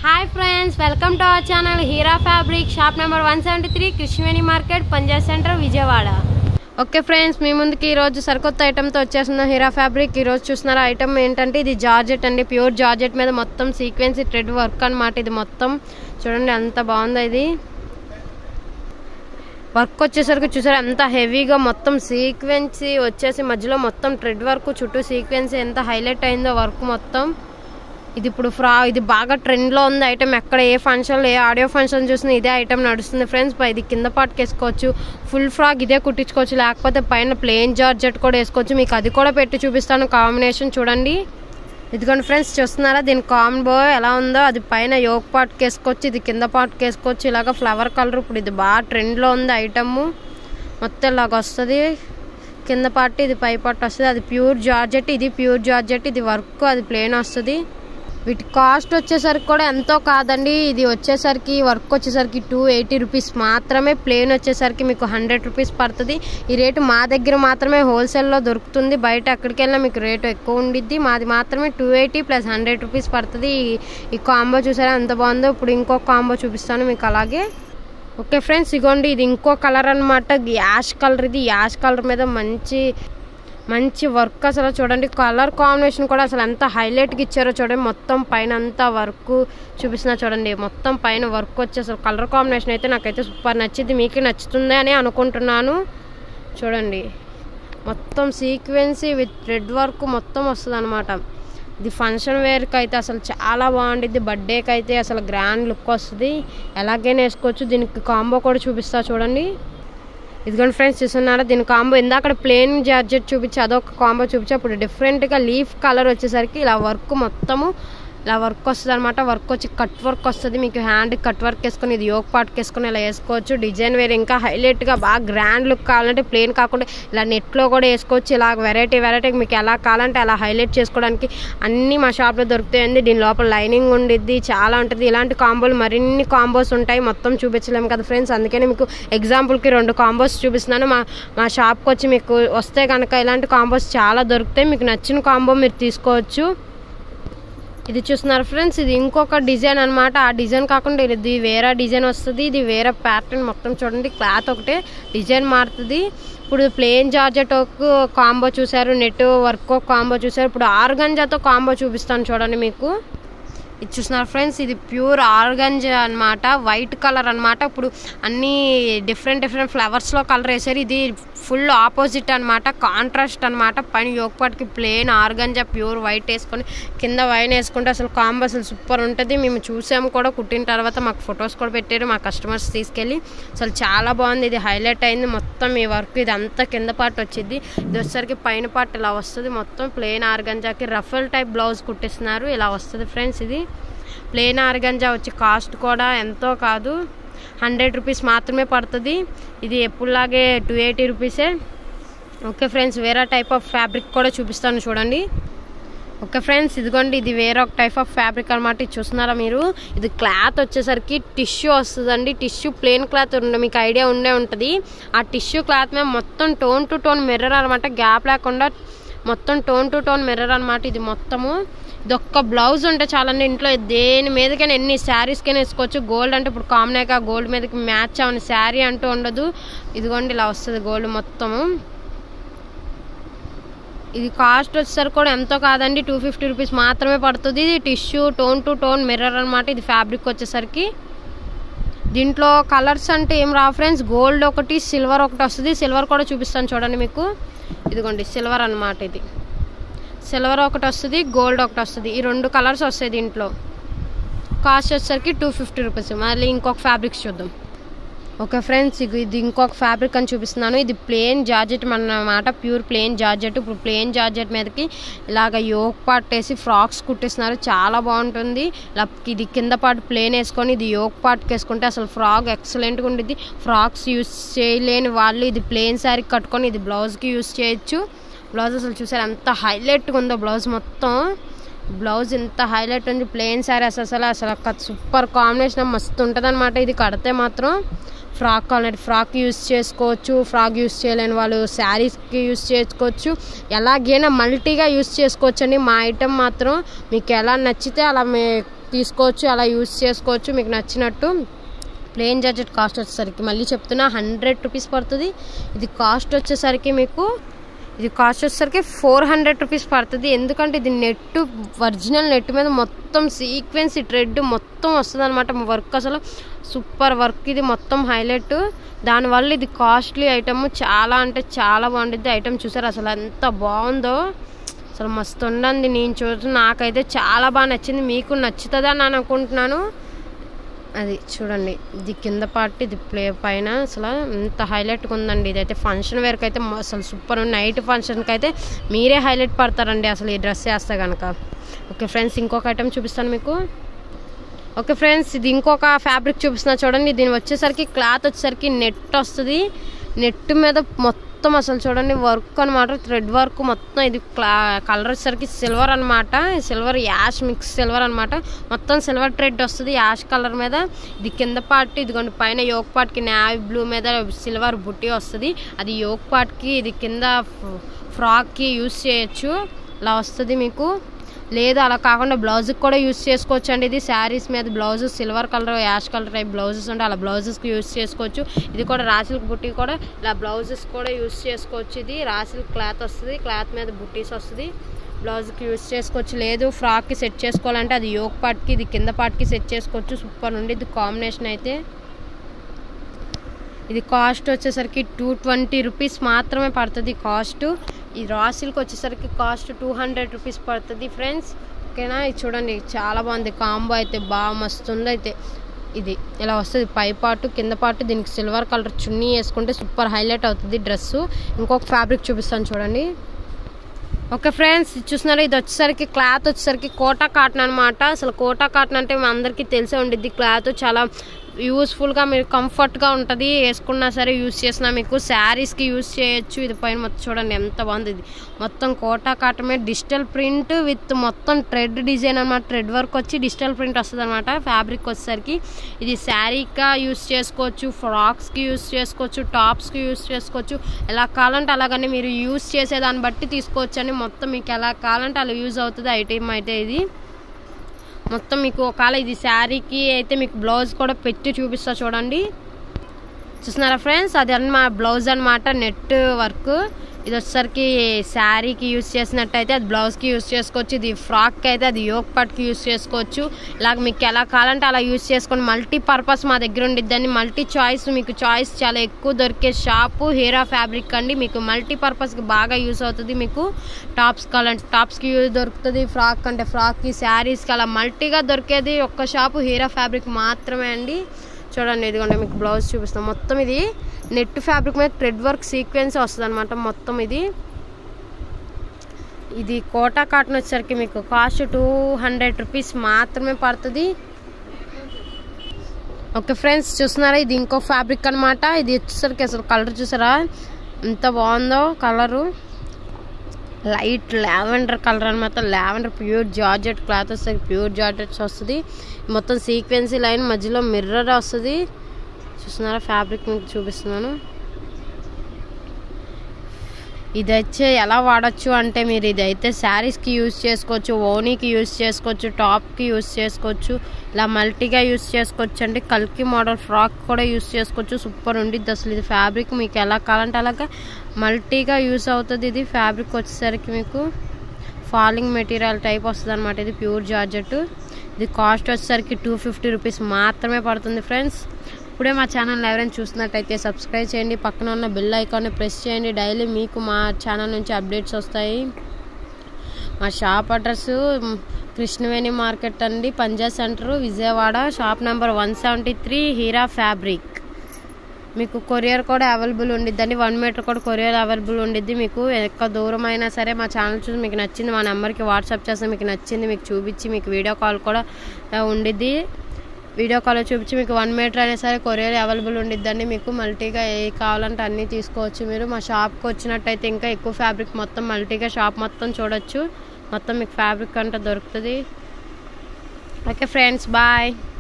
hi friends welcome to our channel Heera fabric shop number one seventy three Krishnaveni market Punjab centre Vijayawada okay friends మీ ముందుకి ఈరోజు సరికొత్త ఐటమ్తో వచ్చేసిన Heera fabric ఈరోజు చూస్తున్నారు ఐటమ్ ఏంటంటే ఇది జార్జెట్ అండి ప్యూర్ జార్జెట్ మీద మొత్తం సీక్వెన్స్ థ్రెడ్ వర్క్ అన్నమాట ఇది మొత్తం చూడండి ఎంత బాగుందో ఇది వర్క్ వచ్చేసరికి చూసారు ఎంత హెవీగా మొత్తం సీక్వెన్సీ వచ్చేసి మధ్యలో మొత్తం థ్రెడ్ వర్క్ చుట్టూ సీక్వెన్సీ ఎంత హైలైట్ అయిందో వర్క్ మొత్తం ఇది ఇప్పుడు ఫ్రా ఇది బాగా ట్రెండ్లో ఉంది ఐటమ్ ఎక్కడ ఏ ఫంక్షన్లో ఏ ఆడియో ఫంక్షన్ చూసినా ఇదే ఐటమ్ నడుస్తుంది ఫ్రెండ్స్ ఇది కింద పాటుకి వేసుకోవచ్చు ఫుల్ ఫ్రాక్ ఇదే కుట్టించుకోవచ్చు లేకపోతే పైన ప్లెయిన్ జార్జెట్ కూడా వేసుకోవచ్చు మీకు అది కూడా పెట్టి చూపిస్తాను కాంబినేషన్ చూడండి ఇదిగోండి ఫ్రెండ్స్ చూస్తున్నారా దీని కాంబో ఎలా ఉందో అది పైన యోగ్ పాట్కి వేసుకోవచ్చు ఇది కింద పాట్కి వేసుకోవచ్చు ఇలాగ ఫ్లవర్ కలర్ ఇప్పుడు ఇది బాగా ట్రెండ్లో ఉంది ఐటమ్ మొత్తం ఇలాగ వస్తుంది కింద పార్ట్ ఇది పై పార్ట్ వస్తుంది అది ప్యూర్ జార్జెట్ ఇది ప్యూర్ జార్జెట్ ఇది వర్క్ అది ప్లేన్ వస్తుంది వీటి కాస్ట్ వచ్చేసరికి కూడా ఎంతో కాదండి ఇది వచ్చేసరికి వర్క్ వచ్చేసరికి టూ ఎయిటీ రూపీస్ మాత్రమే ప్లేన్ వచ్చేసరికి మీకు హండ్రెడ్ రూపీస్ పడుతుంది ఈ రేటు మా దగ్గర మాత్రమే హోల్సేల్లో దొరుకుతుంది బయట ఎక్కడికి వెళ్ళినా మీకు రేటు ఎక్కువ ఉండిద్ది మాది మాత్రమే two eighty plus hundred rupees పడుతుంది ఈ- ఈ కాంబో చూసారా ఎంత బాగుందో ఇప్పుడు ఇంకో కాంబో చూపిస్తాను మీకు అలాగే ఓకే ఫ్రెండ్స్ ఇగోండి ఇది ఇంకో కలర్ అనమాట యాష్ కలర్ ఇది యాష్ కలర్ మీద మంచి మంచి వర్క్ అసలు చూడండి కలర్ కాంబినేషన్ కూడా అసలు ఎంత హైలైట్గా ఇచ్చారో చూడండి మొత్తం పైన అంతా వర్క్ చూపిస్తున్నా చూడండి మొత్తం పైన వర్క్ వచ్చి అసలు కలర్ కాంబినేషన్ అయితే నాకైతే సూపర్ నచ్చింది మీకు నచ్చుతుంది అని అనుకుంటున్నాను చూడండి మొత్తం సీక్వెన్సీ విత్ రెడ్ వర్క్ మొత్తం వస్తుంది అనమాట ఇది ఫంక్షన్ వేర్కి అయితే అసలు చాలా బాగుండిద్ది బర్త్డేకి అయితే అసలు గ్రాండ్ లుక్ వస్తుంది ఎలాగైనా వేసుకోవచ్చు దీనికి కాంబో కూడా చూపిస్తా చూడండి ఇదిగోండి ఫ్రెండ్స్ చూస్తున్నారా దీని కాంబో ఇందాక ప్లేన్ జార్జెట్ చూపించి అదొక కాంబో చూపించి అప్పుడు డిఫరెంట్గా లీఫ్ కలర్ వచ్చేసరికి ఇలా వర్క్ మొత్తము ఇలా వర్క్ వస్తుంది అనమాట వర్క్ వచ్చి కట్ వర్క్ వస్తుంది మీకు హ్యాండ్ కట్ వర్క్ వేసుకొని ఇది యోగ్ పార్ట్కి వేసుకొని ఇలా వేసుకోవచ్చు డిజైన్ వేరే ఇంకా హైలైట్గా బాగా గ్రాండ్ లుక్ కావాలంటే ప్లేన్ కాకుండా ఇలా నెట్లో కూడా వేసుకోవచ్చు ఇలా వెరైటీ వెరైటీ మీకు ఎలా కావాలంటే అలా హైలైట్ చేసుకోవడానికి అన్నీ మా షాప్లో దొరుకుతాయండి దీని లోపల లైనింగ్ ఉండిద్ది చాలా ఉంటుంది ఇలాంటి కాంబోలు మరిన్ని కాంబోస్ ఉంటాయి మొత్తం చూపించలేము కదా ఫ్రెండ్స్ అందుకని మీకు ఎగ్జాంపుల్కి రెండు కాంబోస్ చూపిస్తున్నాను మా మా షాప్కి వచ్చి మీకు వస్తే కనుక ఇలాంటి కాంబోస్ చాలా దొరుకుతాయి మీకు నచ్చిన కాంబో మీరు తీసుకోవచ్చు ఇది చూస్తున్నారు ఫ్రెండ్స్ ఇది ఇంకొక డిజైన్ అన్నమాట ఆ డిజైన్ కాకుండా ఇది వేరే డిజైన్ వస్తుంది ఇది వేరే ప్యాటర్న్ మొత్తం చూడండి క్లాత్ ఒకటే డిజైన్ మారుతుంది ఇప్పుడు ప్లేన్ జార్జెట్ ఒక కాంబో చూసారు నెట్ వర్క్ ఒక కాంబో చూసారు ఇప్పుడు ఆర్గంజాతో కాంబో చూపిస్తాను చూడండి మీకు ఇది చూస్తున్నారు ఫ్రెండ్స్ ఇది ప్యూర్ ఆర్గంజ్ అన్నమాట వైట్ కలర్ అన్నమాట ఇప్పుడు అన్ని డిఫరెంట్ డిఫరెంట్ ఫ్లవర్స్లో కలర్ వేసారు ఇది ఫుల్ ఆపోజిట్ అన్నమాట కాంట్రాస్ట్ అన్నమాట పైన యోగపాటికి ప్లేన్ ఆర్గంజా ప్యూర్ వైట్ వేసుకొని కింద వైన్ వేసుకుంటే అసలు కాంబో అసలు సూపర్ ఉంటుంది మేము చూసాము కూడా కుట్టిన తర్వాత మాకు ఫొటోస్ కూడా పెట్టారు మా కస్టమర్స్ తీసుకెళ్ళి అసలు చాలా బాగుంది ఇది హైలైట్ అయింది మొత్తం ఈ వర్క్ ఇది అంతా కింద పార్ట్ వచ్చింది ఇది వచ్చేసరికి పైన పార్ట్ ఇలా వస్తుంది మొత్తం ప్లేన్ ఆర్గంజాకి రఫల్ టైప్ బ్లౌజ్ కుట్టిస్తున్నారు ఇలా వస్తుంది ఫ్రెండ్స్ ఇది ప్లేన్ ఆర్గంజా వచ్చి కాస్ట్ కూడా ఎంతో కాదు హండ్రెడ్ రూపీస్ మాత్రమే పడుతుంది ఇది ఎప్పుడులాగే టూ ఎయిటీ రూపీసే ఓకే ఫ్రెండ్స్ వేరే టైప్ ఆఫ్ ఫ్యాబ్రిక్ కూడా చూపిస్తాను చూడండి ఓకే ఫ్రెండ్స్ ఇదిగోండి ఇది వేరే ఒక టైప్ ఆఫ్ ఫ్యాబ్రిక్ అనమాట ఇది చూస్తున్నారా మీరు ఇది క్లాత్ వచ్చేసరికి టిష్యూ వస్తుందండి టిష్యూ ప్లెయిన్ క్లాత్ ఉండే మీకు ఐడియా ఉండే ఉంటుంది ఆ టిష్యూ క్లాత్ మీద మొత్తం టోన్ టు టోన్ మిర్రర్ అనమాట గ్యాప్ లేకుండా మొత్తం టోన్ టు టోన్ మిర్రర్ అనమాట ఇది మొత్తము ఇది ఒక్క బ్లౌజ్ ఉంటే చాలండి ఇంట్లో దేని మీదకైనా ఎన్ని శారీస్కైనా వేసుకోవచ్చు గోల్డ్ అంటే ఇప్పుడు కామన్గా గోల్డ్ మీదకి మ్యాచ్ అవని శారీ అంటూ ఉండదు ఇదిగోండి ఇలా వస్తుంది గోల్డ్ మొత్తము ఇది కాస్ట్ వచ్చేసరికి కూడా ఎంతో కాదండి టూ ఫిఫ్టీ రూపీస్ మాత్రమే పడుతుంది ఇది tissue tone to tone mirror అనమాట ఇది ఫ్యాబ్రిక్ వచ్చేసరికి దీంట్లో కలర్స్ అంటే ఏం రా ఫ్రెండ్స్ గోల్డ్ ఒకటి సిల్వర్ ఒకటి వస్తుంది సిల్వర్ కూడా చూపిస్తాను చూడండి మీకు ఇదిగోండి సిల్వర్ అన్నమాట ఇది సిల్వర్ ఒకటి వస్తుంది గోల్డ్ ఒకటి వస్తుంది ఈ రెండు కలర్స్ వస్తాయి దీంట్లో కాస్ట్ వచ్చేసరికి టూ ఫిఫ్టీ రూపీస్ మళ్ళీ ఇంకొక ఫ్యాబ్రిక్స్ చూద్దాం ఓకే ఫ్రెండ్స్ ఇగ ఇది ఇంకొక ఫ్యాబ్రిక్ అని చూపిస్తున్నాను ఇది ప్లేన్ జార్జెట్ అన్నమాట ప్యూర్ ప్లేన్ జార్జెట్ ఇప్పుడు ప్లేన్ జార్జెట్ మీదకి ఇలాగ యోక్ పార్ట్ వేసి ఫ్రాక్స్ కుట్టిస్తున్నారు చాలా బాగుంటుంది ఇలా ఇది కింద పార్ట్ ప్లేన్ వేసుకొని ఇది యోక్ పార్ట్కి వేసుకుంటే అసలు ఫ్రాక్ ఎక్సలెంట్గా ఉండిద్ది ఫ్రాక్స్ యూస్ చేయలేని వాళ్ళు ఇది ప్లేన్ శారీ కట్టుకొని ఇది బ్లౌజ్కి యూస్ చేయొచ్చు బ్లౌజ్ అసలు చూసారు ఎంత హైలైట్గా ఉందో బ్లౌజ్ మొత్తం బ్లౌజ్ ఎంత హైలైట్ ఉంది ప్లెయిన్ శారీ అసలు అసలు అసలు సూపర్ కాంబినేషన్ మస్తు ఉంటుంది అనమాట ఇది కడితే మాత్రం ఫ్రాక్ కావాలంటే ఫ్రాక్ యూస్ చేసుకోవచ్చు ఫ్రాక్ యూస్ చేయలేని వాళ్ళు శారీస్కి యూస్ చేసుకోవచ్చు ఎలాగైనా మల్టీగా యూస్ చేసుకోవచ్చు అండి మా ఐటెం మాత్రం మీకు ఎలా నచ్చితే అలా మీ తీసుకోవచ్చు అలా యూస్ చేసుకోవచ్చు మీకు నచ్చినట్టు ప్లెయిన్ జార్జెట్ కాస్ట్ వచ్చేసరికి మళ్ళీ చెప్తున్నా హండ్రెడ్ రూపీస్ పడుతుంది ఇది కాస్ట్ వచ్చేసరికి మీకు ఇది కాస్ట్ వచ్చేసరికి ఫోర్ హండ్రెడ్ రూపీస్ పడుతుంది ఎందుకంటే ఇది నెట్ ఒరిజినల్ నెట్ మీద మొత్తం సీక్వెన్స్ ట్రెడ్ మొత్తం వస్తుంది అనమాట వర్క్ అసలు సూపర్ వర్క్ ఇది మొత్తం హైలైట్ దానివల్ల ఇది కాస్ట్లీ ఐటమ్ చాలా అంటే చాలా బాగుంటుంది ఐటమ్ చూసారు అసలు ఎంత బాగుందో అసలు మస్తు ఉండండి నేను చూసి నాకైతే చాలా బాగా నచ్చింది మీకు నచ్చుతుందని అని అనుకుంటున్నాను అది చూడండి ఇది కింద పార్ట్ ఇది ప్లే పైన అసలు ఎంత హైలైట్గా ఉందండి ఇదైతే ఫంక్షన్ వేర్కి అయితే మ- అసలు సూపర్ నైట్ ఫంక్షన్కి అయితే మీరే హైలైట్ పడతారండి అసలు ఈ డ్రెస్ వేస్తే కనుక ఓకే ఫ్రెండ్స్ ఇంకొక ఐటమ్ చూపిస్తాను మీకు ఓకే ఫ్రెండ్స్ ఇది ఇంకొక ఫ్యాబ్రిక్ చూపిస్తున్నా చూడండి దీని వచ్చేసరికి క్లాత్ వచ్చేసరికి నెట్ వస్తుంది నెట్ మీద మొత్తం అసలు చూడండి వర్క్ అనమాట థ్రెడ్ వర్క్ మొత్తం ఇది క్లా కలర్ వచ్చేసరికి సిల్వర్ అనమాట సిల్వర్ యాష్ మిక్స్ సిల్వర్ అనమాట మొత్తం సిల్వర్ థ్రెడ్ వస్తుంది యాష్ కలర్ మీద ఇది కింద పార్ట్ ఇదిగోండి పైన యోక్ పార్ట్కి నావీ బ్లూ మీద సిల్వర్ బుట్టి వస్తుంది అది యోక్ పార్ట్కి ఇది కింద ఫ్రాక్కి యూస్ చేయొచ్చు ఇలా వస్తుంది మీకు లేదు అలా కాకుండా బ్లౌజ్కి కూడా యూస్ చేసుకోవచ్చు అండి ఇది శారీస్ మీద blouse silver colour ash colour type blouses ఉంటే అలా బ్లౌజెస్కి యూస్ చేసుకోవచ్చు ఇది కూడా రాసిల్క్ బుట్టి కూడా ఇలా బ్లౌజెస్ కూడా యూస్ చేసుకోవచ్చు ఇది రాసిల్క్ క్లాత్ వస్తుంది క్లాత్ మీద బుట్టీస్ వస్తుంది బ్లౌజ్కి యూస్ చేసుకోవచ్చు లేదు ఫ్రాక్కి సెట్ చేసుకోవాలంటే అది యోక్ పార్ట్కి ఇది కింద పార్ట్కి సెట్ చేసుకోవచ్చు సూపర్ ఉండి ఇది కాంబినేషన్ అయితే ఇది కాస్ట్ వచ్చేసరికి టూ ట్వంటీ రూపీస్ మాత్రమే పడుతుంది కాస్ట్ ఈ రా సిల్క్ వచ్చేసరికి cost two hundred rupees friends ఫ్రెండ్స్ ఓకేనా ఇది చూడండి చాలా బాగుంది కాంబో అయితే బాగా మస్తుంది అయితే ఇది ఇలా వస్తుంది పై పాటు కింద పాటు దీనికి సిల్వర్ కలర్ చున్నీ వేసుకుంటే సూపర్ హైలైట్ అవుతుంది డ్రెస్ ఇంకొక ఫ్యాబ్రిక్ చూపిస్తాను చూడండి ఓకే ఫ్రెండ్స్ చూస్తున్నారా ఇది వచ్చేసరికి క్లాత్ వచ్చేసరికి కోటా కాటన్ అనమాట అసలు కోటా కాటన్ అంటే మీ అందరికీ తెలిసే ఉండిద్ది క్లాత్ చాలా యూస్ఫుల్గా మీరు కంఫర్ట్గా ఉంటుంది వేసుకున్నా సరే యూస్ చేసినా మీకు శారీస్కి యూస్ చేయొచ్చు ఇది పైన మొత్తం చూడండి ఎంత బాగుంది ఇది మొత్తం కోటా కాటన్ మీద డిజిటల్ ప్రింట్ విత్ మొత్తం ట్రెడ్ డిజైన్ అనమాట ట్రెడ్ వర్క్ వచ్చి డిజిటల్ ప్రింట్ వస్తుంది అనమాట ఫ్యాబ్రిక్ వచ్చేసరికి ఇది శారీగా యూస్ చేసుకోవచ్చు ఫ్రాక్స్కి యూస్ చేసుకోవచ్చు టాప్స్కి యూస్ చేసుకోవచ్చు ఎలా కావాలంటే అలాగని మీరు యూస్ చేసే దాన్ని బట్టి తీసుకోవచ్చు అని మొత్తం మీకు ఎలా కావాలంటే అలా యూజ్ అవుతుంది ఐటమ్ అయితే ఇది మొత్తం మీకు ఒకవేళ ఇది శారీకి అయితే మీకు బ్లౌజ్ కూడా పెట్టి చూపిస్తా చూడండి చూస్తున్నారా ఫ్రెండ్స్ అది అన్నమా బ్లౌజ్ అనమాట నెట్ వర్క్ ఇది వచ్చేసరికి శారీకి యూస్ చేసినట్టయితే అది బ్లౌజ్కి యూస్ చేసుకోవచ్చు ఇది ఫ్రాక్కి అయితే అది యోక్ పట్కి యూస్ చేసుకోవచ్చు ఇలాగ మీకు ఎలా కావాలంటే అలా యూస్ చేసుకొని మల్టీ పర్పస్ మా దగ్గర ఉండిద్దని మల్టీ చాయిస్ మీకు చాయిస్ చాలా ఎక్కువ దొరికే షాపు హీరా ఫ్యాబ్రిక్ అండి మీకు మల్టీ పర్పస్కి బాగా యూస్ అవుతుంది మీకు టాప్స్ కావాలంటే టాప్స్కి యూజ్ దొరుకుతుంది ఫ్రాక్ అంటే ఫ్రాక్కి శారీస్కి అలా మల్టీగా దొరికేది ఒక్క షాపు హీరా ఫ్యాబ్రిక్ మాత్రమే అండి చూడండి ఇదిగోండి మీకు బ్లౌజ్ చూపిస్తాం మొత్తం ఇది నెట్ ఫ్యాబ్రిక్ మీద థ్రెడ్ వర్క్ సీక్వెన్స్ వస్తుంది అనమాట మొత్తం ఇది ఇది కోటా కాటన్ వచ్చేసరికి మీకు కాస్ట్ టూ హండ్రెడ్ రూపీస్ మాత్రమే పడుతుంది ఓకే ఫ్రెండ్స్ చూస్తున్నారా ఇది ఇంకో ఫ్యాబ్రిక్ అనమాట ఇది వచ్చేసరికి అసలు కలర్ చూసారా ఎంత బాగుందో కలరు లైట్ లావెండర్ కలర్ అనమాట లావెండర్ ప్యూర్ జార్జెట్ క్లాత్ వస్తుంది ప్యూర్ జార్జెట్స్ వస్తుంది మొత్తం సీక్వెన్సీ లైన్ మధ్యలో మిర్రర్ వస్తుంది చూస్తున్నారా ఫ్యాబ్రిక్ మీకు చూపిస్తున్నాను ఇదైతే ఎలా వాడచ్చు అంటే మీరు ఇదైతే శారీస్కి యూస్ చేసుకోవచ్చు ఓనీకి యూస్ చేసుకోవచ్చు టాప్కి యూస్ చేసుకోవచ్చు ఇలా మల్టీగా యూస్ చేసుకోవచ్చు అండి కల్కి మోడల్ ఫ్రాక్ కూడా యూస్ చేసుకోవచ్చు సూపర్ ఉండిద్ది అసలు ఇది ఫ్యాబ్రిక్ మీకు ఎలా కావాలంటే అలాగా మల్టీగా యూస్ అవుతుంది ఇది ఫ్యాబ్రిక్ వచ్చేసరికి మీకు ఫాలింగ్ మెటీరియల్ టైప్ వస్తుంది అనమాట ఇది ప్యూర్ జార్జెట్ ఇది కాస్ట్ వచ్చేసరికి టూ ఫిఫ్టీ రూపీస్ మాత్రమే పడుతుంది ఫ్రెండ్స్ ఇప్పుడే మా ఛానల్ ఎవరైనా చూసినట్టయితే సబ్స్క్రైబ్ చేయండి పక్కన ఉన్న బెల్ ఐకాన్ని ప్రెస్ చేయండి డైలీ మీకు మా ఛానల్ నుంచి అప్డేట్స్ వస్తాయి మా షాప్ అడ్రస్ కృష్ణవేణి మార్కెట్ అండి Panja centre Vijayawada shop number one seventy three Heera fabric మీకు కొరియర్ కూడా అవైలబుల్ ఉండిద్దండి వన్ మీటర్ కూడా కొరియర్ అవైలబుల్ ఉండిద్ది మీకు ఎక్క దూరం అయినా సరే మా ఛానల్ చూసి మీకు నచ్చింది మా నెంబర్కి వాట్సాప్ చేస్తే మీకు నచ్చింది మీకు చూపించి మీకు వీడియో కాల్ కూడా ఆ, ఉండిద్ది వీడియో కాల్ చూపించి మీకు వన్ మీటర్ అయినా సరే కొరియర్ అవైలబుల్ ఉండిద్దండి మీకు మల్టీగా ఏ కావాలంటే అన్నీ తీసుకోవచ్చు మీరు మా షాప్కి వచ్చినట్టయితే ఇంకా ఎక్కువ ఫ్యాబ్రిక్ మొత్తం మల్టీగా షాప్ మొత్తం చూడొచ్చు మొత్తం మీకు ఫ్యాబ్రిక్ అంతా దొరుకుతుంది ఓకే ఫ్రెండ్స్ బాయ్